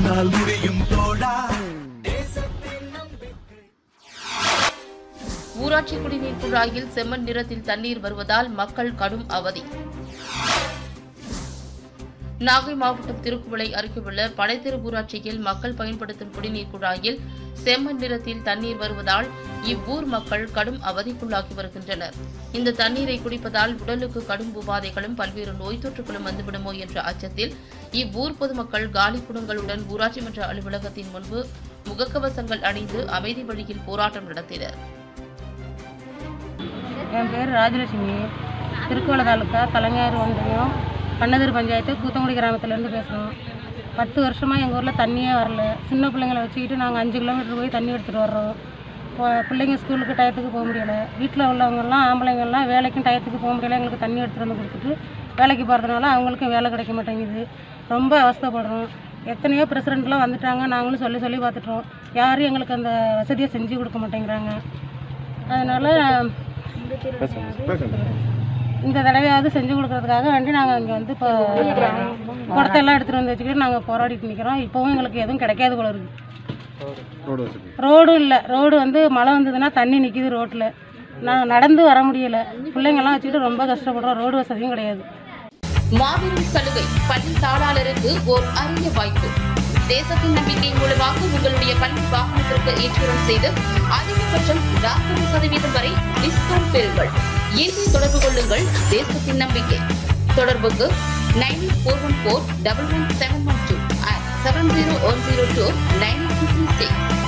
உன்னால் முடியும் தோழா ஊராட்சி குடிநீர் குழாயில் செம்மண் நிறத்தில் தண்ணீர் வருவதால் மக்கள் கடும் அவதி நாகை மாவட்டம் திருக்குவளை அருகே உள்ள படைத்தெரு ஊராட்சியில் மக்கள் பயன்படுத்தும் குடிநீர் குழாயில் செம்மண் நிறத்தில் தண்ணீர் வருவதால் இவ்வூர் மக்கள் கடும் அவதிக்குள்ளாகி வருகின்றனர் இந்த தண்ணீரை குடிப்பதால் உடலுக்கு கடும் உபாதைகளும் பல்வேறு நோய் தொற்றுகளும் வந்துவிடுமோ என்ற அச்சத்தில் இவ்வூர் பொதுமக்கள் காலி குடங்களுடன் ஊராட்சி மன்ற அலுவலகத்தின் முன்பு முகக்கவசங்கள் அணிந்து அமைதி வழியில் போராட்டம் நடத்தினர் என் பேர் ராஜலட்சுமி திருக்கோள தாலுக்கா கலைஞர் ஒன்றியம் பண்ணதிர் பஞ்சாயத்து கூத்தங்குடி கிராமத்துலேருந்து பேசுகிறோம் பத்து வருஷமாக எங்கள் ஊரில் தண்ணியே வரல சின்ன பிள்ளைங்களை வச்சுக்கிட்டு நாங்கள் அஞ்சு கிலோமீட்டர் போய் தண்ணி எடுத்துகிட்டு வர்றோம் இப்போ பிள்ளைங்க ஸ்கூலுக்கு டயத்துக்கு போக முடியலை வீட்டில் உள்ளவங்கெல்லாம் ஆம்பளைங்கள்லாம் வேலைக்கும் டயத்துக்கு போக முடியல எங்களுக்கு தண்ணி எடுத்துகிட்டு வந்து கொடுத்துட்டு வேலைக்கு போகிறதுனால அவங்களுக்கும் வேலை கிடைக்க மாட்டேங்குது ரொம்ப அவஸ்தைப்படுறோம் எத்தனையோ பிரசிடெண்ட்லாம் வந்துட்டாங்க நாங்களும் சொல்லி சொல்லி பார்த்துட்டோம் யாரும் எங்களுக்கு அந்த வசதியை செஞ்சு கொடுக்க மாட்டேங்கிறாங்க அதனால் இந்த தடவையாவது செஞ்சு கொடுக்கறதுக்காக வேண்டி நாங்கள் இங்கே வந்து இப்போ குடத்தெல்லாம் எடுத்துகிட்டு வந்து வச்சுக்கிட்டு நாங்கள் போராடிட்டு நிற்கிறோம் இப்போவும் எங்களுக்கு எதுவும் கிடைக்காது போல இருக்குது ரோடும் இல்லை ரோடு வந்து மழை வந்ததுன்னா தண்ணி நிற்கிது ரோட்டில் நான் நடந்து வர முடியல பிள்ளைங்கெல்லாம் வச்சுக்கிட்டு ரொம்ப கஷ்டப்படுறோம் ரோடு வசதியும் கிடையாது மாபெரும் சலுகை பள்ளி தாளாளருக்கு ஓர் அரிய வாய்ப்பு தேசத்தின் நம்பிக்கை மூலமாக உங்களுடைய பள்ளி வாகனத்திற்கு இன்சூரன்ஸ் செய்து அதிகபட்சம் நாற்பது சதவீதம் வரை டிஸ்கவுண்ட் பெறுங்கள் இன்றே தொடர்பு கொள்ளுங்கள் தேசத்தின் நம்பிக்கை தொடர்புக்கு nine four one four double one seven one two seven zero one zero two nine six